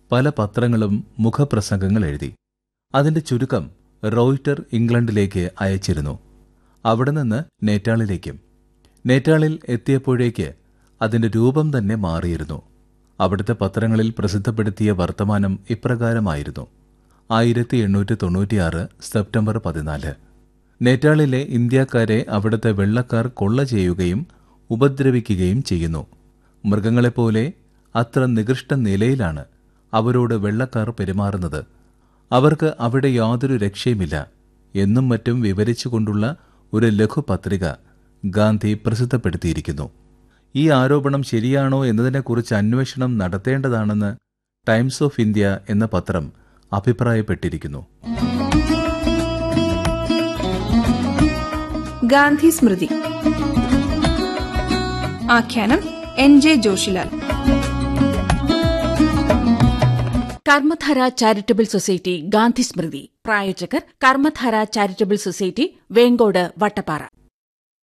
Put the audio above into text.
പല പത്രങ്ങളും മുഖപ്രസംഗങ്ങൾ എഴുതി അതിന്റെ ചുരുക്കം റോയിറ്റർ ഇംഗ്ലണ്ടിലേക്ക് അയച്ചിരുന്നു അവിടെ നിന്ന് നേറ്റാളിലേക്കും നേറ്റാളിൽ എത്തിയപ്പോഴേക്ക് അതിന്റെ രൂപം തന്നെ മാറിയിരുന്നു അവിടുത്തെ പത്രങ്ങളിൽ പ്രസിദ്ധപ്പെടുത്തിയ വർത്തമാനം ഇപ്രകാരമായിരുന്നു ആയിരത്തി എണ്ണൂറ്റി തൊണ്ണൂറ്റിയാറ് സെപ്റ്റംബർ പതിനാല് നേറ്റാളിലെ ഇന്ത്യക്കാരെ അവിടുത്തെ വെള്ളക്കാർ കൊള്ള ചെയ്യുകയും ഉപദ്രവിക്കുകയും ചെയ്യുന്നു മൃഗങ്ങളെപ്പോലെ അത്ര നികൃഷ്ട നിലയിലാണ് അവരോട് വെള്ളക്കാർ പെരുമാറുന്നത് അവർക്ക് അവിടെ യാതൊരു രക്ഷയുമില്ല എന്നും മറ്റും വിവരിച്ചുകൊണ്ടുള്ള ഒരു ലഘുപത്രിക ഗാന്ധി പ്രസിദ്ധപ്പെടുത്തിയിരിക്കുന്നു ഈ ആരോപണം ശരിയാണോ എന്നതിനെക്കുറിച്ച് അന്വേഷണം നടത്തേണ്ടതാണെന്ന് ടൈംസ് ഓഫ് ഇന്ത്യ എന്ന പത്രം അഭിപ്രായപ്പെട്ടിരിക്കുന്നു ഗാന്ധി സ്മൃതി ആഖ്യാനം N J Joshilal Karmadhara charitable society Gandhi Smriti പ്രായോജകർ കർമ്മധാര ചാരിറ്റബിൾ സൊസൈറ്റി വേങ്കോട് വട്ടപ്പാറ